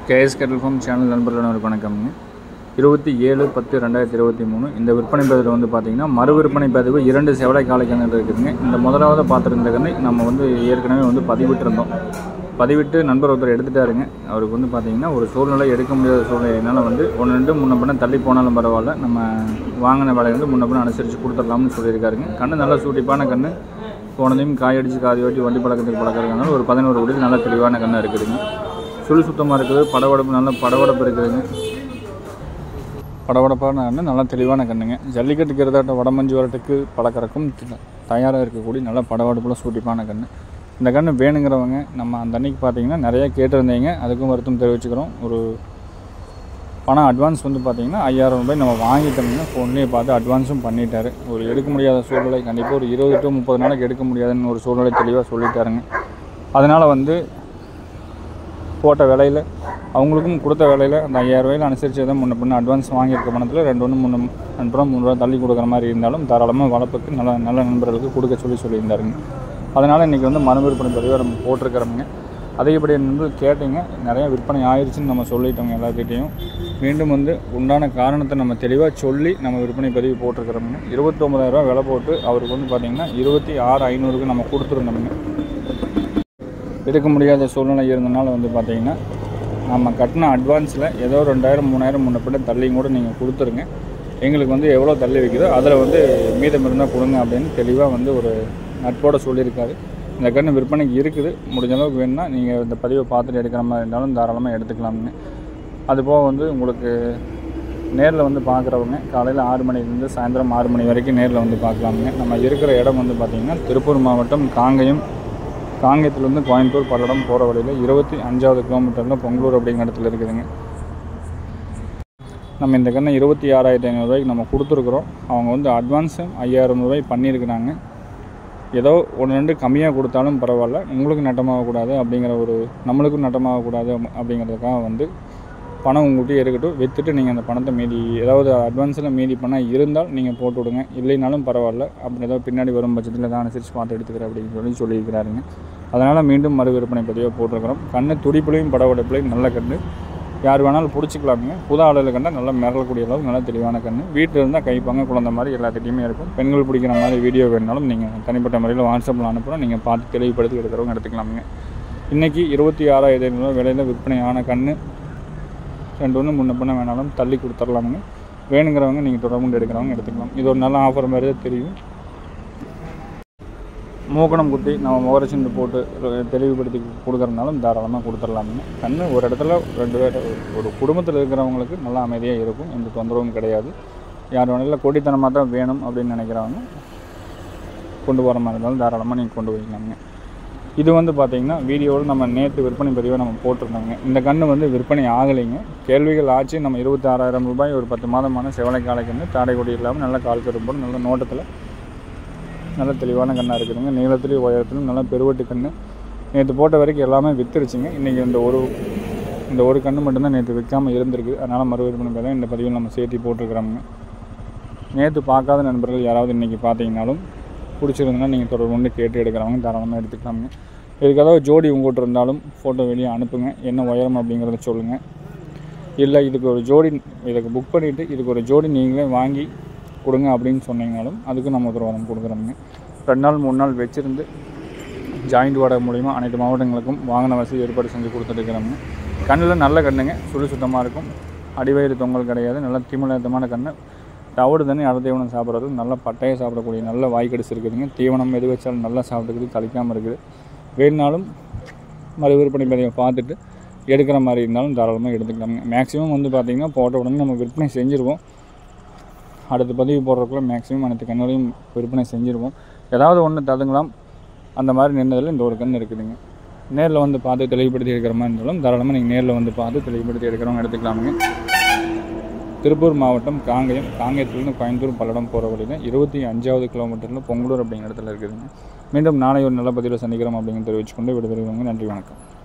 KS கேட்டல் form channel நண்பர்களுடன் வணக்கம்ங்க இருபத்தி ஏழு பத்து ரெண்டாயிரத்தி இருபத்தி மூணு இந்த விற்பனை பதிவில் வந்து பார்த்தீங்கன்னா மறு விற்பனை பதிவு இரண்டு செவலை காலை கன்று இருக்குதுங்க இந்த முதலாவது பார்த்துருந்த கன்று நம்ம வந்து ஏற்கனவே வந்து பதிவிட்டிருந்தோம் பதிவிட்டு நண்பர் ஒருத்தர் எடுத்துட்டாருங்க அவருக்கு வந்து பார்த்தீங்கன்னா ஒரு சூழ்நிலை எடுக்க முடியாத சூழ்நிலையினால வந்து ஒன்று ரெண்டு முன்ன பின்ன தள்ளி போனாலும் பரவாயில்ல நம்ம வாங்கின விலை வந்து முன்ன பின்ன அனுசரித்து கொடுத்துடலாம்னு சொல்லியிருக்காருங்க கன்று நல்ல சூட்டிப்பான கன்று போனதையும் காயடிச்சு காதி ஓட்டி வண்டி பழக்கத்துக்கு பழக்கிறதுனால ஒரு பதினோரு குடிக்கு நல்ல தெளிவான கன்று இருக்குதுங்க சுழி சுத்தமாக இருக்குது படவடப்பு நல்ல படவடப்பு இருக்குதுங்க படவடப்பான கன்று நல்லா தெளிவான கண்ணுங்க ஜல்லிக்கட்டு கிரதாட்ட வடமஞ்சி வரட்டுக்கு பழக்கறக்கும் தயாராக இருக்கக்கூடிய நல்ல படவடப்புல சூட்டிப்பான கன்று இந்த கன்று வேணுங்கிறவங்க நம்ம அந்த அன்னைக்கு பார்த்தீங்கன்னா நிறைய கேட்டிருந்தீங்க அதுக்கும் வருத்தம் தெரிவிச்சுக்கிறோம் ஒரு பணம் அட்வான்ஸ் வந்து பார்த்தீங்கன்னா ஐயாயிரம் ரூபாய் நம்ம வாங்கிட்டோம்னா ஃபோன்லேயே பார்த்து அட்வான்ஸும் பண்ணிட்டாரு ஒரு எடுக்க முடியாத சூழ்நிலை கண்டிப்பாக ஒரு இருபது டு முப்பது நாளைக்கு எடுக்க முடியாதுன்னு ஒரு சூழ்நிலை தெளிவாக சொல்லிட்டாருங்க அதனால் வந்து போட்ட விலையில் அவங்களுக்கும் கொடுத்த விலையில் அந்த ஐயாயிரம் ரூபாயில் அனுசரித்து தான் முன்ன பின்ன அட்வான்ஸ் வாங்கியிருக்க பணத்தில் ரெண்டு ஒன்று மூணு ரெண்டு ரூபா மூணு ரூபா தள்ளி கொடுக்குற மாதிரி இருந்தாலும் தாராளமாக வளர்ப்புக்கு நல்ல நல்ல நண்பர்களுக்கு கொடுக்க சொல்லி சொல்லியிருந்தாருங்க அதனால் இன்றைக்கி வந்து மன விற்பனை பதிவாக நம்ம போட்டிருக்கிறோமுங்க அதிகப்படிய நண்பர்கள் கேட்டீங்க நிறையா விற்பனை ஆயிடுச்சுன்னு நம்ம சொல்லிட்டோங்க எல்லாத்திட்டையும் மீண்டும் வந்து உண்டான காரணத்தை நம்ம தெளிவாக சொல்லி நம்ம விற்பனை பதிவு போட்டிருக்கிறோமுங்க இருபத்தொம்பதாயிரரூவா விலை போட்டு அவருக்கு வந்து பார்த்திங்கன்னா இருபத்தி ஆறு ஐநூறுக்கு நம்ம கொடுத்துருந்தோமுங்க எடுக்க முடியாத சூழ்நிலை இருந்தனால வந்து பார்த்தீங்கன்னா நம்ம கட்டின அட்வான்ஸில் ஏதோ ரெண்டாயிரம் மூணாயிரம் முன்ன பின்ன தள்ளியும் கூட நீங்கள் கொடுத்துருங்க எங்களுக்கு வந்து எவ்வளோ தள்ளி வைக்குதோ அதில் வந்து மீதம் இருந்தால் கொடுங்க அப்படின்னு தெளிவாக வந்து ஒரு நட்போட சொல்லியிருக்காரு இந்த கன்று விற்பனைக்கு இருக்குது முடிஞ்ச அளவுக்கு வேணும்னா நீங்கள் இந்த பதிவை பார்த்துட்டு எடுக்கிற மாதிரி இருந்தாலும் தாராளமாக எடுத்துக்கலாம்னு அதுபோக வந்து உங்களுக்கு நேரில் வந்து பார்க்குறவங்க காலையில் ஆறு மணிலேருந்து சாயந்தரம் ஆறு மணி வரைக்கும் நேரில் வந்து பார்க்கலாமுங்க நம்ம இருக்கிற இடம் வந்து பார்த்திங்கன்னா திருப்பூர் மாவட்டம் காங்கயம் காங்கேயத்துலேருந்து கோயம்புத்தூர் பல்லடம் போகிற வழியில் இருபத்தி அஞ்சாவது கிலோமீட்டரில் பொங்கலூர் அப்படிங்கிற இடத்துல இருக்குதுங்க நம்ம இந்த கண்ணை இருபத்தி ஆறாயிரத்தி ஐநூறுரூவாய்க்கு நம்ம கொடுத்துருக்குறோம் அவங்க வந்து அட்வான்ஸும் ஐயாயிரம் ரூபாய் பண்ணியிருக்கிறாங்க ஏதோ ஒன்று ரெண்டு கம்மியாக கொடுத்தாலும் பரவாயில்ல உங்களுக்கு நட்டமாகக்கூடாது அப்படிங்கிற ஒரு நம்மளுக்கும் நட்டமாகக்கூடாது அப்படிங்கிறதுக்காக வந்து பணம் உங்கள்கிட்ட இருக்கட்டும் விற்றுட்டு நீங்கள் அந்த பணத்தை மீதி ஏதாவது அட்வான்ஸில் மீதி பணம் இருந்தால் நீங்கள் போட்டு விடுங்க இல்லைனாலும் பரவாயில்ல அப்படி ஏதாவது பின்னாடி வரும் பட்சத்தில் தான் அனுசரித்து பார்த்து எடுத்துக்கிறேன் அப்படின்னு சொல்லி சொல்லியிருக்கிறாருங்க அதனால் மீண்டும் மறு விற்பனை பதிவாக போட்டிருக்கிறோம் கண்ணு துடிப்புலையும் படவடைப்புலையும் நல்ல கண்ணு யார் வேணாலும் பிடிச்சிக்கலாமுங்க புது ஆளுகள் கண்டா நல்லா மிரளக்கூடிய அளவுக்கு நல்ல தெளிவான கண்ணு வீட்டில் இருந்தால் கைப்பாங்க குழந்த மாதிரி எல்லாத்திட்டையுமே இருக்கும் பெண்கள் பிடிக்கிற மாதிரி வீடியோ வேணுனாலும் நீங்கள் தனிப்பட்ட முறையில் வாட்ஸ்அப்பில் அனுப்புகிறோம் நீங்கள் பார்த்து தெளிவுபடுத்தி எடுக்கிறவங்க எடுத்துக்கலாமுங்க இன்றைக்கி இருபத்தி ஆறாயிரத்தி ஐநூறுரூவா விலையில் விற்பனையான கண்ணு ரெண்டு ஒன்று முன்ன பின்ன வேணாலும் தள்ளி கொடுத்துர்லாமுங்க வேணுங்கிறவங்க நீங்கள் தொடர்பு எடுக்கிறவங்க எடுத்துக்கலாம் இது ஒரு நல்ல ஆஃபர் மாதிரி தான் தெரியும் மூக்கணம் குத்தி நம்ம முகரச்சிந்து போட்டு தெளிவுபடுத்தி கொடுக்குறதுனாலும் தாராளமாக கொடுத்துடலாமுங்க கண்ணு ஒரு இடத்துல ரெண்டு பேர் ஒரு குடும்பத்தில் இருக்கிறவங்களுக்கு நல்லா அமைதியாக இருக்கும் எந்த தொந்தரவும் கிடையாது யார் வேணாலும் கொடித்தனமாக தான் வேணும் அப்படின்னு நினைக்கிறவங்க கொண்டு போகிற மாதிரி இருந்தாலும் தாராளமாக நீங்கள் கொண்டு போய்க்கலாமுங்க இது வந்து பார்த்திங்கன்னா வீடியோவில் நம்ம நேற்று விற்பனை பதிவை நம்ம போட்டிருந்தோங்க இந்த கன்று வந்து விற்பனை ஆகலைங்க கேள்விகள் ஆச்சு நம்ம இருபத்தி ஆறாயிரம் ரூபாய் ஒரு பத்து மாதமான செவலை காலை கன்று தாடைக்கொடி இல்லாமல் நல்ல கால் கரும்போடு நல்ல நோட்டத்தில் நல்ல தெளிவான கண்ணாக இருக்குதுங்க நீளத்துலேயும் உயரத்துலையும் நல்லா பெருவட்டு கன்று நேற்று போட்ட வரைக்கும் எல்லாமே விற்றுருச்சுங்க இன்றைக்கி இந்த ஒரு இந்த ஒரு கன்று மட்டும்தான் நேற்று விற்காமல் இருந்திருக்கு அதனால் மறு விற்பனை பதிவு இந்த பதிவில் நம்ம சேர்த்து போட்டிருக்கிறோமுங்க நேற்று பார்க்காத நண்பர்கள் யாராவது இன்றைக்கி பார்த்தீங்கனாலும் பிடிச்சிருந்தனா நீங்கள் தொடர்பு கொண்டு கேட்டு எடுக்கிறவங்க தாராளமாக எடுத்துக்கலாமுங்க இதுக்கு ஏதாவது ஜோடி உங்கள்கிட்ட இருந்தாலும் ஃபோட்டோ வெளியே அனுப்புங்க என்ன உயரம் அப்படிங்கிறத சொல்லுங்கள் இல்லை இதுக்கு ஒரு ஜோடி இதுக்கு புக் பண்ணிவிட்டு இதுக்கு ஒரு ஜோடி நீங்களே வாங்கி கொடுங்க அப்படின்னு சொன்னீங்கனாலும் அதுக்கு நம்ம உத்தரவாதம் கொடுக்குறோமுங்க ரெண்டு நாள் மூணு நாள் வச்சுருந்து ஜாயிண்ட் வாடகை மூலிமா அனைத்து மாவட்டங்களுக்கும் வாகன வசதி ஏற்பாடு செஞ்சு கொடுத்துட்டுருக்கிறோமுங்க கண்ணில் நல்ல கண்ணுங்க சுழி சுத்தமாக இருக்கும் அடிவயிறு தொங்கல் கிடையாது நல்ல திமிழத்தமான கண்ணு தவிடு தண்ணி அரை தீவனம் சாப்பிட்றது நல்ல பட்டையை சாப்பிடக்கூடிய நல்ல வாய்க்கடிச்சு இருக்குதுங்க தீவனம் எது வச்சாலும் நல்லா சாப்பிட்டுக்குது கழிக்காமல் இருக்குது வேணுனாலும் மறு விற்பனை பதிவை பார்த்துட்டு எடுக்கிற மாதிரி இருந்தாலும் தாராளமாக எடுத்துக்கலாமுங்க மேக்ஸிமம் வந்து பார்த்திங்கன்னா போட்ட உடனே நம்ம விற்பனை செஞ்சுருவோம் அடுத்த பதிவு போடுறதுக்குள்ள மேக்ஸிமம் அனைத்து கண்ணுகளையும் விற்பனை செஞ்சுருவோம் ஏதாவது ஒன்று ததுங்கலாம் அந்த மாதிரி நின்றதில் இந்த ஒரு கண் இருக்குதுங்க நேரில் வந்து பார்த்து தெளிவுபடுத்தி எடுக்கிற மாதிரி இருந்தாலும் தாராளமாக நீங்கள் நேரில் வந்து பார்த்து தெளிவுபடுத்தி எடுக்கிறவங்க எடுத்துக்கலாமுங்க திருப்பூர் மாவட்டம் காங்கயம் காங்கயத்துலேருந்து கோயம்புத்தூர் பல்லடம் போகிற வழியில் இருபத்தி அஞ்சாவது கிலோமீட்டரில் பொங்கலூர் அப்படிங்கிற இடத்துல இருக்குதுங்க மீண்டும் நாளை ஒரு நல்ல பதிவில் சந்திக்கிறோம் அப்படின்னு தெரிவிச்சுக்கொண்டு விடுபெறுகிறவங்க நன்றி வணக்கம்